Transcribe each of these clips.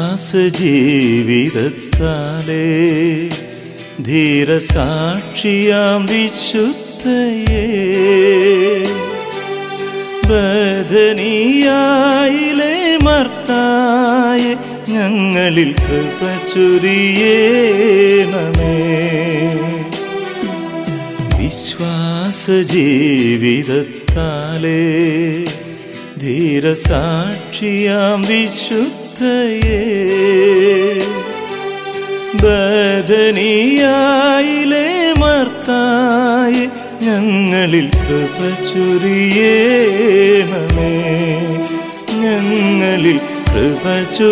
വിശ്വാസ ജീവിതത്താലേ ധീരസാക്ഷിയാം വിശുദ്ധയേ ബദനിയായിലെ മർത്തായ ഞങ്ങളിൽ കൃപ ചൊരിയേണമേ വിശ്വാസ ജീവിതത്താലേ ധീരസാക്ഷിയാം വിശുദ്ധയേ ബദനിയായിലെ മർത്തായ ഞങ്ങളിൽ കൃപ ചൊരിയേണമേ ഞങ്ങളിൽ കൃപ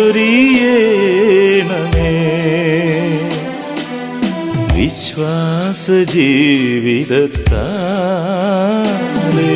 ചൊരിയേണമേ വിശ്വാസ ജീവിതത്താലേ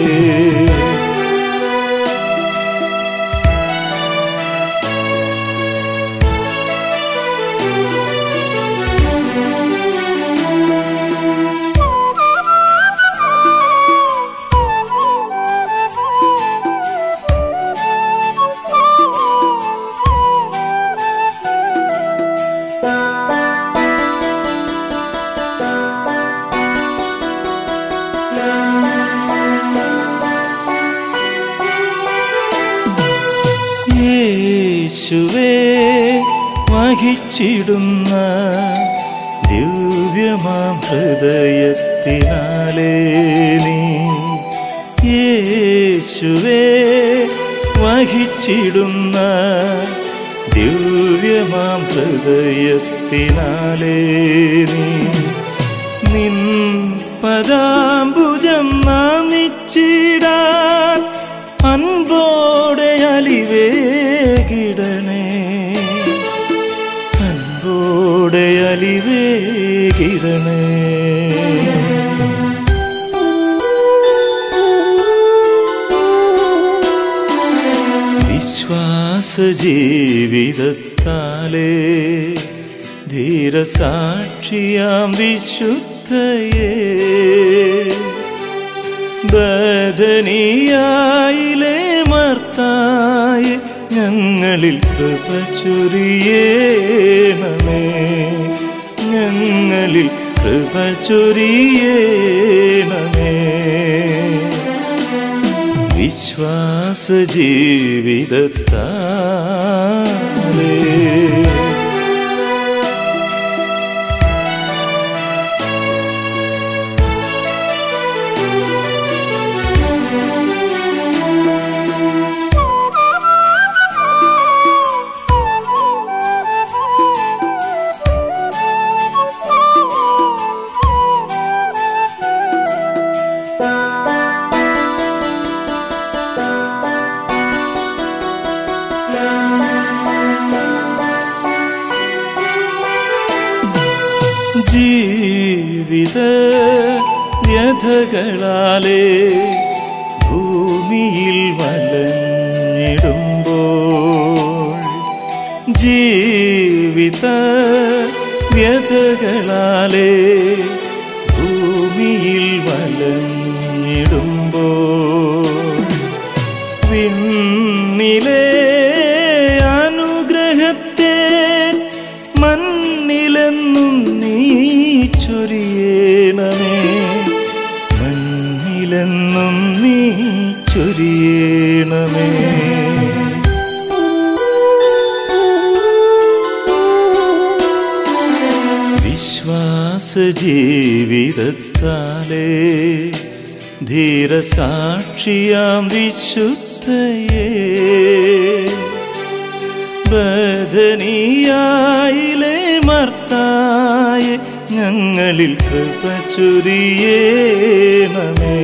യേശുവേ വഹിച്ചിടുന്ന ദിവ്യമാം ഹൃദയത്തിനാലേ നീ യേശുവേ വഹിച്ചിടുന്ന ദിവ്യമാം ഹൃദയത്തിനാലേ നീ നിൻ പദാംബുജം നാമിച്ചിടാൻ അൻപോടെ അലിവേകിടണേ അൻപോടെ അലിവേകിടണേ വിശ്വാസ ജീവിതത്താലേ ധീരസാക്ഷിയാം വിശുദ്ധയേ ബദനിയായിലെ മർത്തായ ഞങ്ങളിൽ കൃപ ചൊരിയേണമേ ഞങ്ങളിൽ കൃപ ചൊരിയേണമേ വിശ്വാസ ജീവിതത്താലേ ജീവിത വ്യഥകളാലേ ഭൂമിയിൽ വലഞ്ഞിടുമ്പോൾ ജീവിത വ്യഥകളാലേ ഭൂമിയിൽ വലഞ്ഞിടുമ്പോൾ വിണ്ണിലെ അനുഗ്രഹത്തെ മണ്ണിലെന്നും നീ ചൊരിയേണമേ മണ്ണിലെന്നും നീ ചൊരിയേണമേ വിശ്വാസ ജീവിതത്താലേ ധീരസാക്ഷിയാം വിശുദ്ധയേ ബദനിയായിലെ മർത്തായ ഞങ്ങളിൽ കൃപ ചൊരിയേണമേ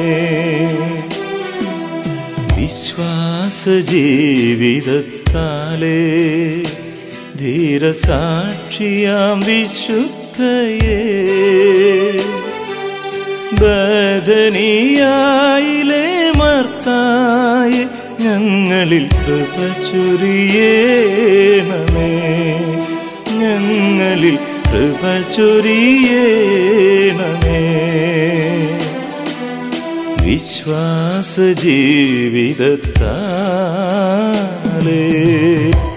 വിശ്വാസ ജീവിതത്താലേ ധീരസാക്ഷിയാം വിശുദ്ധയേ ബദനിയായിലെ മർത്തായ ഞങ്ങളിൽ കൃപ ചൊരിയേണമേ ഞങ്ങളിൽ കൃപ ചൊരിയേണമേ വിശ്വാസ ജീവിതത്താലേ